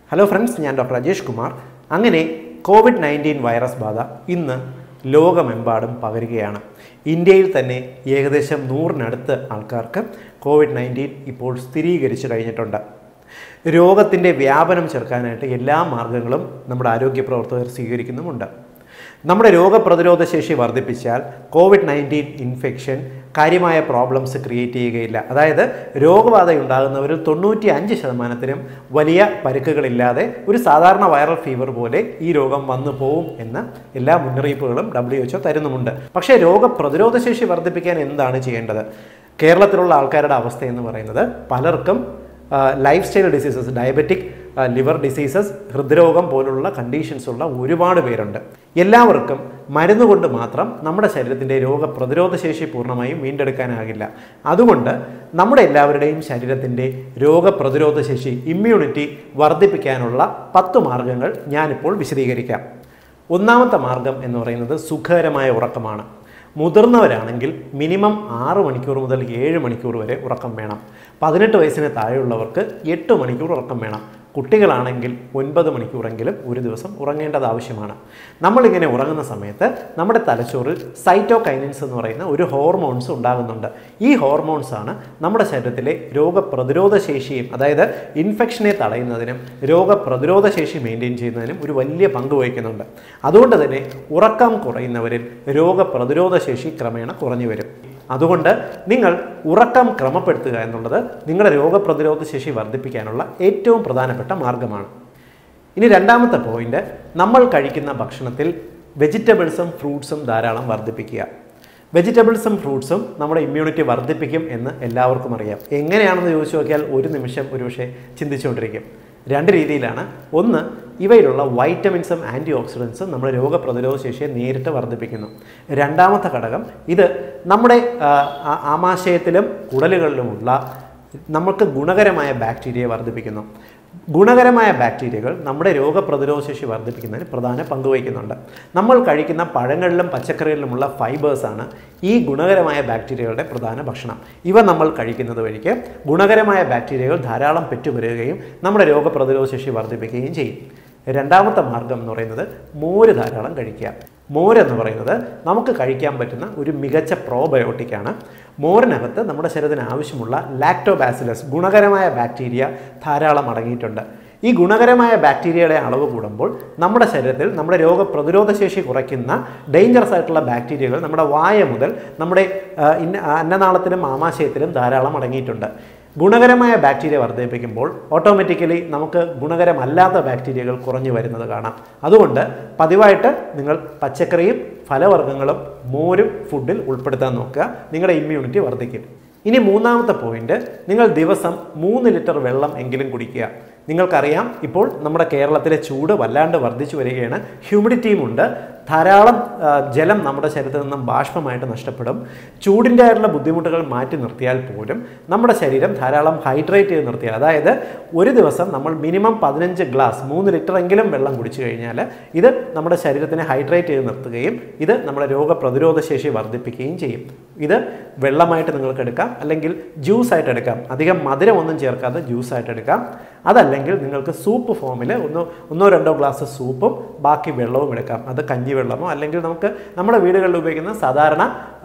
hello friends ഞാൻ doctor Rajesh Kumar അങ്ങനെ Covid nineteen virus ബാധ ഇന്ന് ലോകമെമ്പാടും പകരുകയാണ് ഇന്ത്യയിൽ തന്നെ ഏകദേശം നൂറിനടുത്ത് ആൾക്കാർക്ക് കോവിഡ് നയൻറ്റീൻ ഇപ്പോൾ സ്ഥിരീകരിച്ചു കഴിഞ്ഞിട്ടുണ്ട് രോഗത്തിൻ്റെ വ്യാപനം ചെറുക്കാനായിട്ട് എല്ലാ മാർഗങ്ങളും നമ്മുടെ ആരോഗ്യ പ്രവർത്തകർ സ്വീകരിക്കുന്നുമുണ്ട് നമ്മുടെ രോഗപ്രതിരോധ ശേഷി വർദ്ധിപ്പിച്ചാൽ കോവിഡ് നയൻറ്റീൻ ഇൻഫെക്ഷൻ കാര്യമായ പ്രോബ്ലംസ് ക്രിയേറ്റ് ചെയ്യുകയില്ല അതായത് രോഗബാധ ഉണ്ടാകുന്നവരിൽ തൊണ്ണൂറ്റി അഞ്ച് ശതമാനത്തിനും വലിയ പരുക്കുകളില്ലാതെ ഒരു സാധാരണ വൈറൽ ഫീവർ പോലെ ഈ രോഗം വന്നു പോവും എന്ന എല്ലാ മുന്നറിയിപ്പുകളും ഡബ്ല്യു എച്ച്ഒ തരുന്നുമുണ്ട് പക്ഷേ രോഗപ്രതിരോധ ശേഷി വർദ്ധിപ്പിക്കാൻ എന്താണ് ചെയ്യേണ്ടത് കേരളത്തിലുള്ള ആൾക്കാരുടെ അവസ്ഥ എന്ന് പറയുന്നത് പലർക്കും life style diseases diabetic liver diseases ഹൃദ്രോഗം പോലുള്ള കണ്ടീഷൻസ് ഉള്ള ഒരുപാട് പേരുണ്ട് എല്ലാവർക്കും മരുന്ന് കൊണ്ട് മാത്രം നമ്മുടെ ശരീരത്തിൻ്റെ രോഗപ്രതിരോധ ശേഷി പൂർണ്ണമായും വീണ്ടെടുക്കാനാകില്ല അതുകൊണ്ട് നമ്മുടെ എല്ലാവരുടെയും ശരീരത്തിൻ്റെ രോഗപ്രതിരോധ ശേഷി ഇമ്മ്യൂണിറ്റി വർദ്ധിപ്പിക്കാനുള്ള പത്ത് മാർഗങ്ങൾ ഞാനിപ്പോൾ വിശദീകരിക്കാം ഒന്നാമത്തെ മാർഗം എന്ന് പറയുന്നത് സുഖകരമായ ഉറക്കമാണ് മുതിർന്നവരാണെങ്കിൽ മിനിമം ആറ് മണിക്കൂർ മുതൽ ഏഴ് മണിക്കൂർ വരെ ഉറക്കം വേണം പതിനെട്ട് വയസ്സിന് താഴെയുള്ളവർക്ക് എട്ട് മണിക്കൂർ ഉറക്കം വേണം കുട്ടികളാണെങ്കിൽ ഒൻപത് മണിക്കൂറെങ്കിലും ഒരു ദിവസം ഉറങ്ങേണ്ടത് ആവശ്യമാണ് നമ്മളിങ്ങനെ ഉറങ്ങുന്ന സമയത്ത് നമ്മുടെ തലച്ചോറിൽ സൈറ്റോകൈനിൻസ് എന്ന് പറയുന്ന ഒരു ഹോർമോൺസ് ഉണ്ടാകുന്നുണ്ട് ഈ ഹോർമോൺസ് ആണ് നമ്മുടെ ശരീരത്തിലെ രോഗപ്രതിരോധ ശേഷിയും അതായത് ഇൻഫെക്ഷനെ തടയുന്നതിനും രോഗപ്രതിരോധ ശേഷി മെയിൻറ്റെയിൻ ചെയ്യുന്നതിനും ഒരു വലിയ പങ്ക് വഹിക്കുന്നുണ്ട് അതുകൊണ്ട് തന്നെ ഉറക്കം കുറയുന്നവരിൽ രോഗപ്രതിരോധ ശേഷി ക്രമേണ കുറഞ്ഞു വരും അതുകൊണ്ട് നിങ്ങൾ ഉറക്കം ക്രമപ്പെടുത്തുക എന്നുള്ളത് നിങ്ങളുടെ രോഗപ്രതിരോധ ശേഷി വർദ്ധിപ്പിക്കാനുള്ള ഏറ്റവും പ്രധാനപ്പെട്ട മാർഗമാണ് ഇനി രണ്ടാമത്തെ പോയിന്റ് നമ്മൾ കഴിക്കുന്ന ഭക്ഷണത്തിൽ വെജിറ്റബിൾസും ഫ്രൂട്ട്സും ധാരാളം വർദ്ധിപ്പിക്കുക വെജിറ്റബിൾസും ഫ്രൂട്ട്സും നമ്മുടെ ഇമ്മ്യൂണിറ്റി വർദ്ധിപ്പിക്കും എന്ന് എല്ലാവർക്കും അറിയാം എങ്ങനെയാണെന്ന് ചോദിച്ചു നോക്കിയാൽ ഒരു നിമിഷം ഒരുപക്ഷെ ചിന്തിച്ചുകൊണ്ടിരിക്കും രണ്ട് രീതിയിലാണ് ഒന്ന് ഇവയിലുള്ള വൈറ്റമിൻസും ആൻറ്റി ഓക്സിഡൻസും നമ്മുടെ രോഗപ്രതിരോധ ശേഷിയെ നേരിട്ട് വർദ്ധിപ്പിക്കുന്നു രണ്ടാമത്തെ ഘടകം ഇത് നമ്മുടെ ആമാശയത്തിലും കുടലുകളിലുമുള്ള നമുക്ക് ഗുണകരമായ ബാക്ടീരിയയെ വർദ്ധിപ്പിക്കുന്നു ഗുണകരമായ ബാക്ടീരിയകൾ നമ്മുടെ രോഗപ്രതിരോധ ശേഷി വർദ്ധിപ്പിക്കുന്നതിന് പ്രധാന പങ്ക് വഹിക്കുന്നുണ്ട് നമ്മൾ കഴിക്കുന്ന പഴങ്ങളിലും പച്ചക്കറികളിലുമുള്ള ഫൈബേഴ്സാണ് ഈ ഗുണകരമായ ബാക്ടീരിയകളുടെ പ്രധാന ഭക്ഷണം ഇവ നമ്മൾ കഴിക്കുന്നത് വഴിക്ക് ഗുണകരമായ ബാക്ടീരിയകൾ ധാരാളം പെറ്റുപെരുകയും നമ്മുടെ രോഗപ്രതിരോധ ശേഷി വർദ്ധിപ്പിക്കുകയും ചെയ്യും രണ്ടാമത്തെ മാർഗം എന്ന് പറയുന്നത് മോര് ധാരാളം കഴിക്കുക മോരെന്ന് പറയുന്നത് നമുക്ക് കഴിക്കാൻ പറ്റുന്ന ഒരു മികച്ച പ്രോബയോട്ടിക്കാണ് മോരിനകത്ത് നമ്മുടെ ശരീരത്തിന് ആവശ്യമുള്ള ലാക്ടോബാസിലസ് ഗുണകരമായ ബാക്ടീരിയ ധാരാളം അടങ്ങിയിട്ടുണ്ട് ഈ ഗുണകരമായ ബാക്ടീരിയയുടെ അളവ് കൂടുമ്പോൾ നമ്മുടെ ശരീരത്തിൽ നമ്മുടെ രോഗപ്രതിരോധ ശേഷി കുറയ്ക്കുന്ന ഡേഞ്ചറസ് ആയിട്ടുള്ള ബാക്ടീരിയകൾ നമ്മുടെ വായ മുതൽ നമ്മുടെ അന്നനാളത്തിലും ആമാശയത്തിലും ധാരാളം അടങ്ങിയിട്ടുണ്ട് ഗുണകരമായ ബാക്ടീരിയ വർദ്ധിപ്പിക്കുമ്പോൾ ഓട്ടോമാറ്റിക്കലി നമുക്ക് ഗുണകരമല്ലാത്ത ബാക്ടീരിയകൾ കുറഞ്ഞു വരുന്നത് കാണാം അതുകൊണ്ട് പതിവായിട്ട് നിങ്ങൾ പച്ചക്കറിയും ഫലവർഗ്ഗങ്ങളും മോരും ഫുഡിൽ ഉൾപ്പെടുത്താൻ നോക്കുക നിങ്ങളുടെ ഇമ്മ്യൂണിറ്റി വർദ്ധിക്കും ഇനി മൂന്നാമത്തെ പോയിന്റ് നിങ്ങൾ ദിവസം മൂന്ന് ലിറ്റർ വെള്ളം എങ്കിലും കുടിക്കുക നിങ്ങൾക്കറിയാം ഇപ്പോൾ നമ്മുടെ കേരളത്തിലെ ചൂട് വല്ലാണ്ട് വർദ്ധിച്ചു വരികയാണ് ഹ്യൂമിഡിറ്റിയും ഉണ്ട് ധാരാളം ജലം നമ്മുടെ ശരീരത്തിൽ നിന്നും ബാഷ്പമായിട്ട് നഷ്ടപ്പെടും ചൂടിൻ്റെ ആയിട്ടുള്ള ബുദ്ധിമുട്ടുകൾ മാറ്റി നിർത്തിയാൽ പോലും നമ്മുടെ ശരീരം ധാരാളം ഹൈഡ്രേറ്റ് ചെയ്ത് നിർത്തിയാൽ അതായത് ഒരു ദിവസം നമ്മൾ മിനിമം പതിനഞ്ച് ഗ്ലാസ് മൂന്ന് ലിറ്റർ എങ്കിലും വെള്ളം കുടിച്ചു കഴിഞ്ഞാൽ ഇത് നമ്മുടെ ശരീരത്തിനെ ഹൈഡ്രേറ്റ് ചെയ്ത് നിർത്തുകയും ഇത് നമ്മുടെ രോഗപ്രതിരോധ ശേഷി വർദ്ധിപ്പിക്കുകയും ചെയ്യും ഇത് വെള്ളമായിട്ട് നിങ്ങൾക്ക് എടുക്കാം അല്ലെങ്കിൽ ജ്യൂസ് ആയിട്ട് എടുക്കാം അധികം മധുരമൊന്നും ചേർക്കാതെ ജ്യൂസ് ആയിട്ട് എടുക്കാം അതല്ലെങ്കിൽ നിങ്ങൾക്ക് സൂപ്പ് ഫോമിൽ ഒന്നോ ഒന്നോ രണ്ടോ ഗ്ലാസ് സൂപ്പും ബാക്കി വെള്ളവും എടുക്കാം അത് കഞ്ഞി വെള്ളമോ അല്ലെങ്കിൽ നമുക്ക് നമ്മുടെ വീടുകളിൽ ഉപയോഗിക്കുന്ന സാധാരണ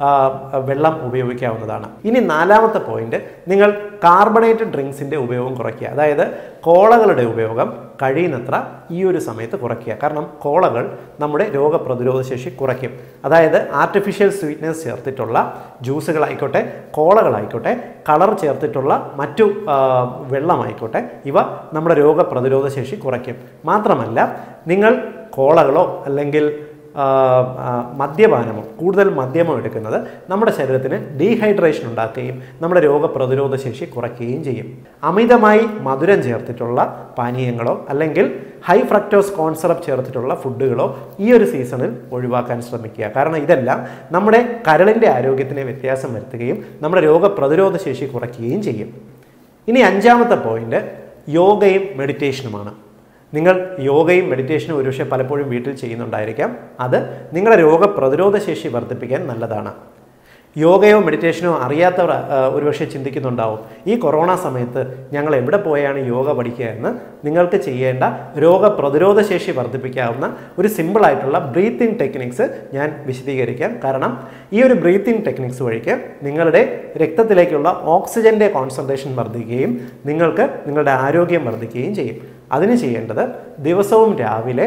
വെള്ളം ഉപയോഗിക്കാവുന്നതാണ് ഇനി നാലാമത്തെ പോയിന്റ് നിങ്ങൾ കാർബണേറ്റഡ് ഡ്രിങ്ക്സിൻ്റെ ഉപയോഗം കുറയ്ക്കുക അതായത് കോളകളുടെ ഉപയോഗം കഴിയുന്നത്ര ഈ ഒരു സമയത്ത് കുറയ്ക്കുക കാരണം കോളകൾ നമ്മുടെ രോഗപ്രതിരോധ ശേഷി കുറയ്ക്കും അതായത് ആർട്ടിഫിഷ്യൽ സ്വീറ്റ്നസ് ചേർത്തിട്ടുള്ള ജ്യൂസുകളായിക്കോട്ടെ കോളകളായിക്കോട്ടെ കളർ ചേർത്തിട്ടുള്ള മറ്റു വെള്ളമായിക്കോട്ടെ ഇവ നമ്മുടെ രോഗപ്രതിരോധ ശേഷി കുറയ്ക്കും മാത്രമല്ല നിങ്ങൾ കോളകളോ അല്ലെങ്കിൽ മദ്യപാനമോ കൂടുതൽ മദ്യമോ എടുക്കുന്നത് നമ്മുടെ ശരീരത്തിന് ഡീഹൈഡ്രേഷൻ ഉണ്ടാക്കുകയും നമ്മുടെ രോഗപ്രതിരോധ ശേഷി കുറയ്ക്കുകയും ചെയ്യും അമിതമായി മധുരം ചേർത്തിട്ടുള്ള പാനീയങ്ങളോ അല്ലെങ്കിൽ ഹൈ ഫ്രക്ടോസ് കോൺസറപ്പ് ചേർത്തിട്ടുള്ള ഫുഡുകളോ ഈ ഒരു സീസണിൽ ഒഴിവാക്കാൻ ശ്രമിക്കുക കാരണം ഇതെല്ലാം നമ്മുടെ കരളിൻ്റെ ആരോഗ്യത്തിന് വ്യത്യാസം വരുത്തുകയും നമ്മുടെ രോഗപ്രതിരോധ ശേഷി കുറയ്ക്കുകയും ചെയ്യും ഇനി അഞ്ചാമത്തെ പോയിന്റ് യോഗയും മെഡിറ്റേഷനുമാണ് നിങ്ങൾ യോഗയും മെഡിറ്റേഷനും ഒരുപക്ഷെ പലപ്പോഴും വീട്ടിൽ ചെയ്യുന്നുണ്ടായിരിക്കാം അത് നിങ്ങളുടെ രോഗപ്രതിരോധ ശേഷി വർദ്ധിപ്പിക്കാൻ നല്ലതാണ് യോഗയോ മെഡിറ്റേഷനോ അറിയാത്തവർ ആ, ഒരുപക്ഷെ ചിന്തിക്കുന്നുണ്ടാവും ഈ കൊറോണ സമയത്ത് ഞങ്ങൾ എവിടെ പോയാണ് യോഗ പഠിക്കുക എന്ന് നിങ്ങൾക്ക് ചെയ്യേണ്ട രോഗപ്രതിരോധ ശേഷി വർദ്ധിപ്പിക്കാവുന്ന ഒരു സിമ്പിളായിട്ടുള്ള ബ്രീത്തിങ് ടെക്നിക്സ് ഞാൻ വിശദീകരിക്കാം കാരണം ഈ ഒരു ബ്രീത്തിങ് ടെക്നിക്സ് വഴിക്ക് നിങ്ങളുടെ രക്തത്തിലേക്കുള്ള ഓക്സിജന്റെ കോൺസെൻട്രേഷൻ വർദ്ധിക്കുകയും നിങ്ങൾക്ക് നിങ്ങളുടെ ആരോഗ്യം വർദ്ധിക്കുകയും ചെയ്യും അതിന് ചെയ്യേണ്ടത് ദിവസവും രാവിലെ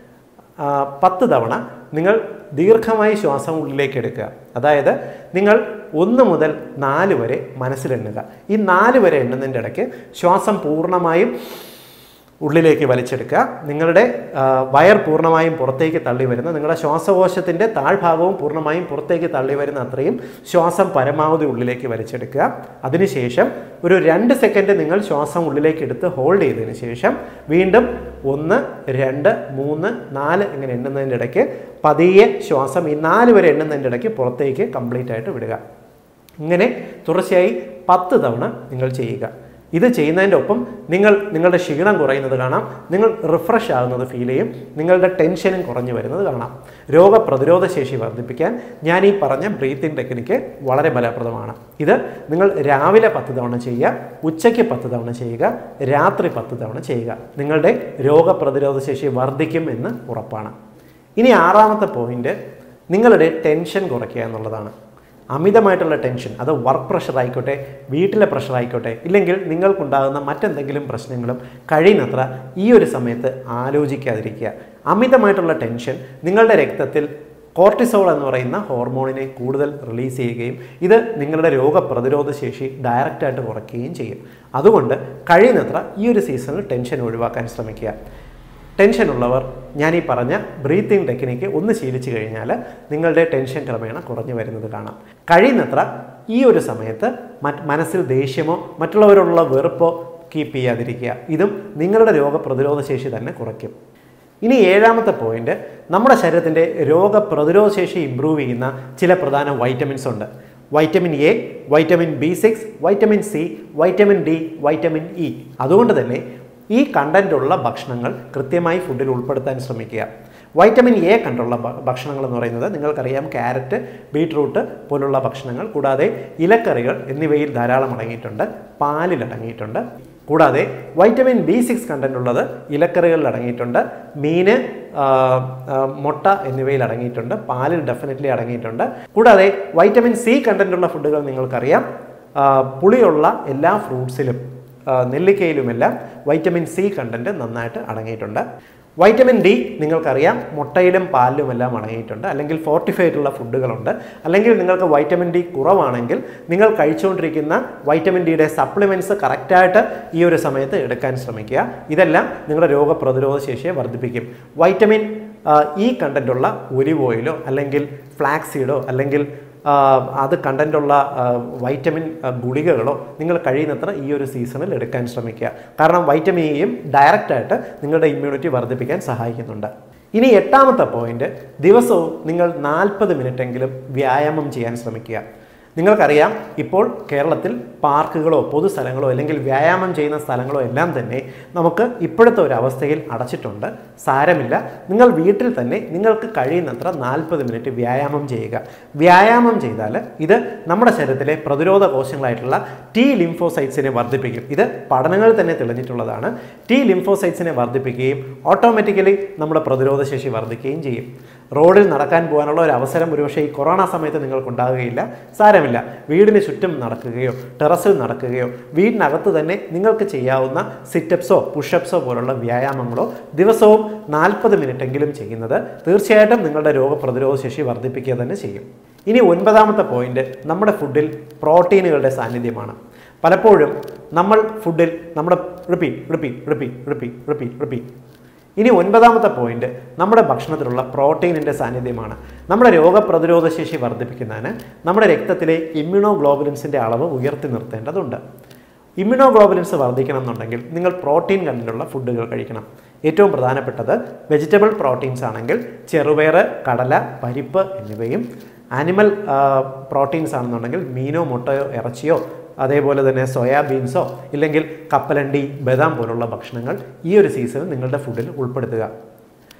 ആ, പത്ത് തവണ നിങ്ങൾ ദീർഘമായി ശ്വാസം ഉള്ളിലേക്ക് എടുക്കുക അതായത് നിങ്ങൾ ഒന്ന് മുതൽ നാല് വരെ മനസ്സിലെണ്ണുക ഈ നാല് വരെ എണ്ണുന്നതിൻ്റെ ഇടയ്ക്ക് ശ്വാസം പൂർണ്ണമായും ഉള്ളിലേക്ക് വലിച്ചെടുക്കുക നിങ്ങളുടെ ആ, വയർ പൂർണ്ണമായും പുറത്തേക്ക് തള്ളി വരുന്ന നിങ്ങളുടെ ശ്വാസകോശത്തിൻ്റെ താഴ്ഭാഗവും പൂർണ്ണമായും പുറത്തേക്ക് തള്ളി വരുന്ന അത്രയും ശ്വാസം പരമാവധി ഉള്ളിലേക്ക് വലിച്ചെടുക്കുക അതിനുശേഷം ഒരു രണ്ട് സെക്കൻഡ് നിങ്ങൾ ശ്വാസം ഉള്ളിലേക്ക് എടുത്ത് ഹോൾഡ് ചെയ്തതിന് ശേഷം വീണ്ടും ഒന്ന് രണ്ട് മൂന്ന് നാല് ഇങ്ങനെ എണ്ണുന്നതിൻ്റെ ഇടയ്ക്ക് പതിയെ ശ്വാസം ഈ നാല് വരെ എണ്ണുന്നതിൻ്റെ ഇടയ്ക്ക് പുറത്തേക്ക് കംപ്ലീറ്റ് ആയിട്ട് വിടുക ഇങ്ങനെ തുടർച്ചയായി പത്ത് തവണ നിങ്ങൾ ചെയ്യുക ഇത് ചെയ്യുന്നതിൻ്റെ ഒപ്പം നിങ്ങൾ നിങ്ങളുടെ ക്ഷീണം കുറയുന്നത് കാണാം നിങ്ങൾ റിഫ്രഷ് ആകുന്നത് ഫീൽ ചെയ്യും നിങ്ങളുടെ ടെൻഷനും കുറഞ്ഞു വരുന്നത് കാണാം രോഗപ്രതിരോധ ശേഷി വർദ്ധിപ്പിക്കാൻ ഞാൻ ഈ പറഞ്ഞ ബ്രീത്തിങ് ടെക്നിക്ക് വളരെ ഫലപ്രദമാണ് ഇത് നിങ്ങൾ രാവിലെ പത്ത് തവണ ചെയ്യുക ഉച്ചയ്ക്ക് പത്ത് തവണ ചെയ്യുക രാത്രി പത്ത് തവണ ചെയ്യുക നിങ്ങളുടെ രോഗപ്രതിരോധ ശേഷി വർദ്ധിക്കും എന്ന് ഉറപ്പാണ് ഇനി ആറാമത്തെ പോയിന്റ് നിങ്ങളുടെ ടെൻഷൻ കുറയ്ക്കുക എന്നുള്ളതാണ് അമിതമായിട്ടുള്ള ടെൻഷൻ അത് വർക്ക് പ്രഷർ ആയിക്കോട്ടെ വീട്ടിലെ പ്രഷർ ആയിക്കോട്ടെ ഇല്ലെങ്കിൽ നിങ്ങൾക്കുണ്ടാകുന്ന മറ്റെന്തെങ്കിലും പ്രശ്നങ്ങളും കഴിയുന്നത്ര ഈ ഒരു സമയത്ത് ആലോചിക്കാതിരിക്കുക അമിതമായിട്ടുള്ള ടെൻഷൻ നിങ്ങളുടെ രക്തത്തിൽ കോർട്ടിസോൾ എന്ന് പറയുന്ന ഹോർമോണിനെ കൂടുതൽ റിലീസ് ചെയ്യുകയും ഇത് നിങ്ങളുടെ രോഗപ്രതിരോധ ശേഷി ഡയറക്റ്റായിട്ട് കുറയ്ക്കുകയും ചെയ്യും അതുകൊണ്ട് കഴിയുന്നത്ര ഈ ഒരു സീസണിൽ ടെൻഷൻ ഒഴിവാക്കാൻ ശ്രമിക്കുക ടെൻഷൻ ഉള്ളവർ ഞാൻ ഈ പറഞ്ഞ ബ്രീത്തിങ് ടെക്നിക്ക് ഒന്ന് ശീലിച്ചു കഴിഞ്ഞാൽ നിങ്ങളുടെ ടെൻഷൻ ക്രമേണ കുറഞ്ഞു വരുന്നത് കാണാം കഴിയുന്നത്ര ഈ ഒരു സമയത്ത് മറ്റ് മനസ്സിൽ ദേഷ്യമോ മറ്റുള്ളവരോടുള്ള വെറുപ്പോ കീപ്പ് ചെയ്യാതിരിക്കുക ഇതും നിങ്ങളുടെ രോഗപ്രതിരോധ ശേഷി തന്നെ കുറയ്ക്കും ഇനി ഏഴാമത്തെ പോയിന്റ് നമ്മുടെ ശരീരത്തിൻ്റെ രോഗപ്രതിരോധ ശേഷി ഇമ്പ്രൂവ് ചെയ്യുന്ന ചില പ്രധാന വൈറ്റമിൻസ് ഉണ്ട് vitamin A vitamin B six vitamin C vitamin D vitamin E അതുകൊണ്ട് തന്നെ ഈ കണ്ടന്റ് ഉള്ള ഭക്ഷണങ്ങൾ കൃത്യമായി ഫുഡിൽ ഉൾപ്പെടുത്താൻ ശ്രമിക്കുക വൈറ്റമിൻ എ കണ്ടുള്ള ഭ- ഭക്ഷണങ്ങൾ എന്ന് പറയുന്നത് നിങ്ങൾക്കറിയാം ക്യാരറ്റ് ബീട്രൂട്ട് പോലുള്ള ഭക്ഷണങ്ങൾ കൂടാതെ ഇലക്കറികൾ എന്നിവയിൽ ധാരാളം അടങ്ങിയിട്ടുണ്ട് പാലിൽ അടങ്ങിയിട്ടുണ്ട് കൂടാതെ വൈറ്റമിൻ ബി സിക്സ് കണ്ടന്റ് ഉള്ളത് ഇലക്കറികളിൽ അടങ്ങിയിട്ടുണ്ട് മീന് ആ, ആ, മുട്ട എന്നിവയിൽ അടങ്ങിയിട്ടുണ്ട് പാലിൽ ഡെഫിനറ്റ്ലി അടങ്ങിയിട്ടുണ്ട് കൂടാതെ വൈറ്റമിൻ സി കണ്ടന്റ് ഉള്ള ഫുഡുകൾ നിങ്ങൾക്കറിയാം ആ, പുളിയുള്ള എല്ലാ ഫ്രൂട്ട്സിലും ആ, നെല്ലിക്കയിലുമെല്ലാം വൈറ്റമിൻ സി കണ്ടന്റ് നന്നായിട്ട് അടങ്ങിയിട്ടുണ്ട് വൈറ്റമിൻ ഡി നിങ്ങൾക്കറിയാം മുട്ടയിലും പാലിലുമെല്ലാം അടങ്ങിയിട്ടുണ്ട് അല്ലെങ്കിൽ ഫോർട്ടിഫൈ ആയിട്ടുള്ള ഫുഡുകളുണ്ട് അല്ലെങ്കിൽ നിങ്ങൾക്ക് വൈറ്റമിൻ ഡി കുറവാണെങ്കിൽ നിങ്ങൾ കഴിച്ചുകൊണ്ടിരിക്കുന്ന വൈറ്റമിൻ ഡിയുടെ സപ്ലിമെൻറ്റ്സ് കറക്റ്റായിട്ട് ഈ ഒരു സമയത്ത് എടുക്കാൻ ശ്രമിക്കുക ഇതെല്ലാം നിങ്ങളുടെ രോഗപ്രതിരോധ ശേഷിയെ വർദ്ധിപ്പിക്കും വൈറ്റമിൻ ആ, ഈ കണ്ടന്റുള്ള ഒലിവ് ഓയിലോ അല്ലെങ്കിൽ ഫ്ലാക്സീഡോ അല്ലെങ്കിൽ ആ, അത് കണ്ടന്റുള്ള വൈറ്റമിൻ ആ, ഗുളികകളോ നിങ്ങൾ കഴിയുന്നത്ര ഈ ഒരു സീസണിൽ എടുക്കാൻ ശ്രമിക്കുക കാരണം വൈറ്റമിൻ ഇയും ഡയറക്റ്റായിട്ട് നിങ്ങളുടെ ഇമ്മ്യൂണിറ്റി വർദ്ധിപ്പിക്കാൻ സഹായിക്കുന്നുണ്ട് ഇനി എട്ടാമത്തെ പോയിന്റ് ദിവസവും നിങ്ങൾ നാൽപ്പത് മിനിറ്റെങ്കിലും വ്യായാമം ചെയ്യാൻ ശ്രമിക്കുക നിങ്ങൾക്കറിയാം ഇപ്പോൾ കേരളത്തിൽ പാർക്കുകളോ പൊതുസ്ഥലങ്ങളോ അല്ലെങ്കിൽ വ്യായാമം ചെയ്യുന്ന സ്ഥലങ്ങളോ എല്ലാം തന്നെ നമുക്ക് ഇപ്പോഴത്തെ ഒരു അവസ്ഥയിൽ അടച്ചിട്ടുണ്ട് സാരമില്ല നിങ്ങൾ വീട്ടിൽ തന്നെ നിങ്ങൾക്ക് കഴിയുന്നത്ര നാൽപ്പത് മിനിറ്റ് വ്യായാമം ചെയ്യുക വ്യായാമം ചെയ്താൽ ഇത് നമ്മുടെ ശരീരത്തിലെ പ്രതിരോധ കോശങ്ങളായിട്ടുള്ള ടി ലിംഫോസൈറ്റ്സിനെ വർദ്ധിപ്പിക്കും ഇത് പഠനങ്ങളിൽ തന്നെ തെളിഞ്ഞിട്ടുള്ളതാണ് ടി ലിംഫോസൈറ്റ്സിനെ വർദ്ധിപ്പിക്കുകയും ഓട്ടോമാറ്റിക്കലി നമ്മുടെ പ്രതിരോധ ശേഷി വർദ്ധിക്കുകയും ചെയ്യും റോഡിൽ നടക്കാൻ പോകാനുള്ള ഒരു അവസരം ഒരുപക്ഷെ ഈ കൊറോണ സമയത്ത് നിങ്ങൾക്കുണ്ടാകുകയില്ല സാരമില്ല വീടിന് ചുറ്റും നടക്കുകയോ ടെറസിൽ നടക്കുകയോ വീടിനകത്ത് തന്നെ നിങ്ങൾക്ക് ചെയ്യാവുന്ന സിറ്റപ്സോ പുഷപ്സോ പോലുള്ള വ്യായാമങ്ങളോ ദിവസവും നാൽപ്പത് മിനിറ്റെങ്കിലും ചെയ്യുന്നത് തീർച്ചയായിട്ടും നിങ്ങളുടെ രോഗപ്രതിരോധ ശേഷി വർദ്ധിപ്പിക്കുക തന്നെ ചെയ്യും ഇനി ഒൻപതാമത്തെ പോയിന്റ് നമ്മുടെ ഫുഡിൽ പ്രോട്ടീനുകളുടെ സാന്നിധ്യമാണ് പലപ്പോഴും നമ്മൾ ഫുഡിൽ നമ്മുടെ repeat repeat repeat repeat repeat repeat ഇനി ഒൻപതാമത്തെ പോയിന്റ് നമ്മുടെ ഭക്ഷണത്തിലുള്ള പ്രോട്ടീനിൻ്റെ സാന്നിധ്യമാണ് നമ്മുടെ രോഗപ്രതിരോധ ശേഷി വർദ്ധിപ്പിക്കുന്നതിന് നമ്മുടെ രക്തത്തിലെ ഇമ്മ്യൂണോഗ്ലോബുലിൻസിൻ്റെ അളവ് ഉയർത്തി നിർത്തേണ്ടതുണ്ട് ഇമ്മ്യൂണോഗ്ലോബുലിൻസ് വർദ്ധിക്കണം എന്നുണ്ടെങ്കിൽ നിങ്ങൾ പ്രോട്ടീൻ കണ്ടിട്ടുള്ള ഫുഡുകൾ കഴിക്കണം ഏറ്റവും പ്രധാനപ്പെട്ടത് വെജിറ്റബിൾ പ്രോട്ടീൻസ് ആണെങ്കിൽ ചെറുപയർ കടല പരിപ്പ് എന്നിവയും ആനിമൽ പ്രോട്ടീൻസ് ആണെന്നുണ്ടെങ്കിൽ മീനോ മുട്ടയോ ഇറച്ചിയോ അതേപോലെ തന്നെ സോയാബീൻസോ ഇല്ലെങ്കിൽ കപ്പലണ്ടി ബദാം പോലുള്ള ഭക്ഷണങ്ങൾ ഈ ഒരു സീസണിൽ നിങ്ങളുടെ ഫുഡിൽ ഉൾപ്പെടുത്തുക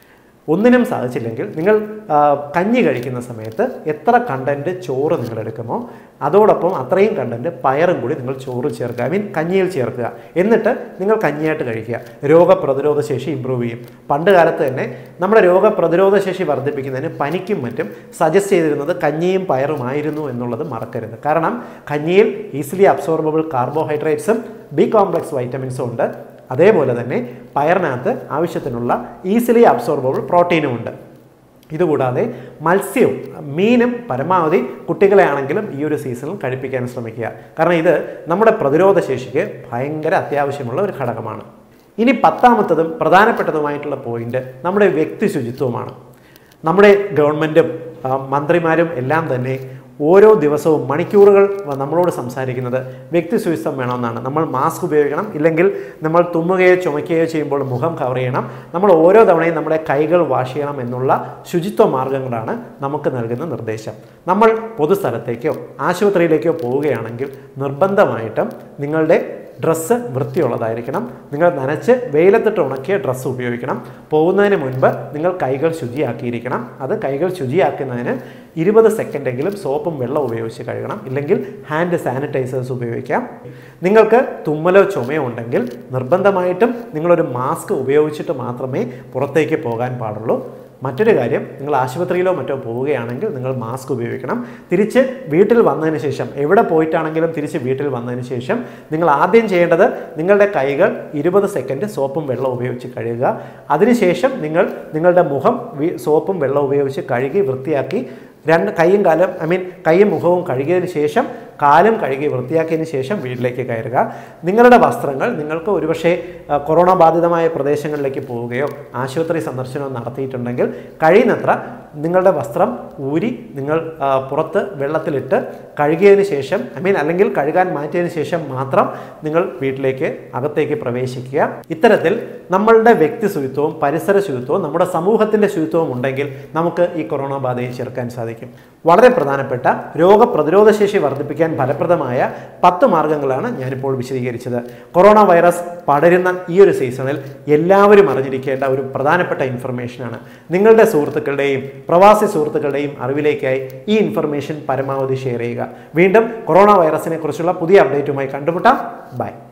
ഒന്നിനും സാധിച്ചില്ലെങ്കിൽ നിങ്ങൾ ആ, കഞ്ഞി കഴിക്കുന്ന സമയത്ത് എത്ര കണ്ടന്റ് ചോറ് നിങ്ങൾ എടുക്കുമോ അതോടൊപ്പം അത്രയും കണ്ടന്റ് പയറും കൂടി നിങ്ങൾ ചോറ് ചേർക്കുക ഐ മീൻ കഞ്ഞിയിൽ ചേർക്കുക എന്നിട്ട് നിങ്ങൾ കഞ്ഞിയായിട്ട് കഴിക്കുക രോഗപ്രതിരോധ ശേഷി ഇമ്പ്രൂവ് ചെയ്യും പണ്ട് കാലത്ത് തന്നെ നമ്മുടെ രോഗപ്രതിരോധ ശേഷി വർദ്ധിപ്പിക്കുന്നതിന് പനിക്കും മറ്റും സജസ്റ്റ് ചെയ്തിരുന്നത് കഞ്ഞിയും പയറുമായിരുന്നു എന്നുള്ളത് മറക്കരുത് കാരണം കഞ്ഞിയിൽ ഈസിലി അബ്സോർബിൾ കാർബോഹൈഡ്രേറ്റ്സും ബി കോംപ്ലക്സ് വൈറ്റമിൻസും ഉണ്ട് അതേപോലെ തന്നെ പയറിനകത്ത് ആവശ്യത്തിനുള്ള ഈസിലി അബ്സോർബിൾ പ്രോട്ടീനും ഉണ്ട് ഇതുകൂടാതെ മത്സ്യവും മീനും പരമാവധി കുട്ടികളെ ആണെങ്കിലും ഈ ഒരു സീസണിൽ കഴിപ്പിക്കാൻ ശ്രമിക്കുക കാരണം ഇത് നമ്മുടെ പ്രതിരോധ ശേഷിക്ക് ഭയങ്കര അത്യാവശ്യമുള്ള ഒരു ഘടകമാണ് ഇനി പത്താമത്തതും പ്രധാനപ്പെട്ടതുമായിട്ടുള്ള പോയിന്റ് നമ്മുടെ വ്യക്തി ശുചിത്വമാണ് നമ്മുടെ ഗവൺമെൻറ്റും ആ, മന്ത്രിമാരും എല്ലാം തന്നെ ഓരോ ദിവസവും മണിക്കൂറുകൾ നമ്മളോട് സംസാരിക്കുന്നത് വ്യക്തി ശുചിത്വം വേണമെന്നാണ് നമ്മൾ മാസ്ക് ഉപയോഗിക്കണം ഇല്ലെങ്കിൽ നമ്മൾ തുമ്മുകയോ ചുമയ്ക്കുകയോ ചെയ്യുമ്പോൾ മുഖം കവർ ചെയ്യണം നമ്മൾ ഓരോ തവണയും നമ്മുടെ കൈകൾ വാഷ് ചെയ്യണം എന്നുള്ള ശുചിത്വ മാർഗങ്ങളാണ് നമുക്ക് നൽകുന്ന നിർദ്ദേശം നമ്മൾ പൊതുസ്ഥലത്തേക്കോ ആശുപത്രിയിലേക്കോ പോവുകയാണെങ്കിൽ നിർബന്ധമായിട്ടും നിങ്ങളുടെ ഡ്രസ്സ് വൃത്തിയുള്ളതായിരിക്കണം നിങ്ങൾ നനച്ച് വെയിലത്തിട്ട് ഉണക്കിയ ഡ്രസ്സ് ഉപയോഗിക്കണം പോകുന്നതിന് മുൻപ് നിങ്ങൾ കൈകൾ ശുചിയാക്കിയിരിക്കണം അത് കൈകൾ ശുചിയാക്കുന്നതിന് ഇരുപത് സെക്കൻഡെങ്കിലും സോപ്പും വെള്ളം ഉപയോഗിച്ച് കഴുകണം ഇല്ലെങ്കിൽ ഹാൻഡ് സാനിറ്റൈസേഴ്സ് ഉപയോഗിക്കാം നിങ്ങൾക്ക് തുമ്മലോ ചുമയോ ഉണ്ടെങ്കിൽ നിർബന്ധമായിട്ടും നിങ്ങളൊരു മാസ്ക് ഉപയോഗിച്ചിട്ട് മാത്രമേ പുറത്തേക്ക് പോകാൻ പാടുള്ളൂ മറ്റൊരു കാര്യം നിങ്ങൾ ആശുപത്രിയിലോ മറ്റോ പോവുകയാണെങ്കിൽ നിങ്ങൾ മാസ്ക് ഉപയോഗിക്കണം തിരിച്ച് വീട്ടിൽ വന്നതിന് ശേഷം എവിടെ പോയിട്ടാണെങ്കിലും തിരിച്ച് വീട്ടിൽ വന്നതിന് ശേഷം നിങ്ങൾ ആദ്യം ചെയ്യേണ്ടത് നിങ്ങളുടെ കൈകൾ ഇരുപത് സെക്കൻഡ് സോപ്പും വെള്ളം ഉപയോഗിച്ച് കഴുകുക അതിനുശേഷം നിങ്ങൾ നിങ്ങളുടെ മുഖം വി- സോപ്പും വെള്ളം ഉപയോഗിച്ച് കഴുകി വൃത്തിയാക്കി രണ്ട് കൈയും കാലും ഐ മീൻ കൈയും മുഖവും കഴുകിയതിന് ശേഷം കാലും കഴുകി വൃത്തിയാക്കിയതിന് ശേഷം വീട്ടിലേക്ക് കയറുക നിങ്ങളുടെ വസ്ത്രങ്ങൾ നിങ്ങൾക്ക് ഒരുപക്ഷെ ആ, കൊറോണ ബാധിതമായ പ്രദേശങ്ങളിലേക്ക് പോവുകയോ ആശുപത്രി സന്ദർശനമോ നടത്തിയിട്ടുണ്ടെങ്കിൽ കഴിയുന്നത്ര നിങ്ങളുടെ വസ്ത്രം ഊരി നിങ്ങൾ ആ, പുറത്ത് വെള്ളത്തിലിട്ട് കഴുകിയതിന് ശേഷം ഐ മീൻ അല്ലെങ്കിൽ കഴുകാൻ മാറ്റിയതിന് ശേഷം മാത്രം നിങ്ങൾ വീട്ടിലേക്ക് അകത്തേക്ക് പ്രവേശിക്കുക ഇത്തരത്തിൽ നമ്മളുടെ വ്യക്തി ശുചിത്വവും പരിസര ശുചിത്വവും നമ്മുടെ സമൂഹത്തിൻ്റെ ശുചിത്വവും ഉണ്ടെങ്കിൽ നമുക്ക് ഈ കൊറോണ ബാധയെ ചെറുക്കാൻ സാധിക്കും വളരെ പ്രധാനപ്പെട്ട രോഗപ്രതിരോധ ശേഷി വർദ്ധിപ്പിക്കാൻ ഫലപ്രദമായ പത്ത് മാർഗങ്ങളാണ് ഞാനിപ്പോൾ വിശദീകരിച്ചത് കൊറോണ വൈറസ് പടരുന്ന ഈ ഒരു സീസണിൽ എല്ലാവരും അറിഞ്ഞിരിക്കേണ്ട ഒരു പ്രധാനപ്പെട്ട ഇൻഫർമേഷനാണ് നിങ്ങളുടെ സുഹൃത്തുക്കളുടെയും പ്രവാസി സുഹൃത്തുക്കളുടെയും അറിവിലേക്കായി ഈ ഇൻഫർമേഷൻ പരമാവധി ഷെയർ ചെയ്യുക വീണ്ടും കൊറോണ വൈറസിനെ കുറിച്ചുള്ള പുതിയ അപ്ഡേറ്റുമായി കണ്ടുമുട്ടാം ബൈ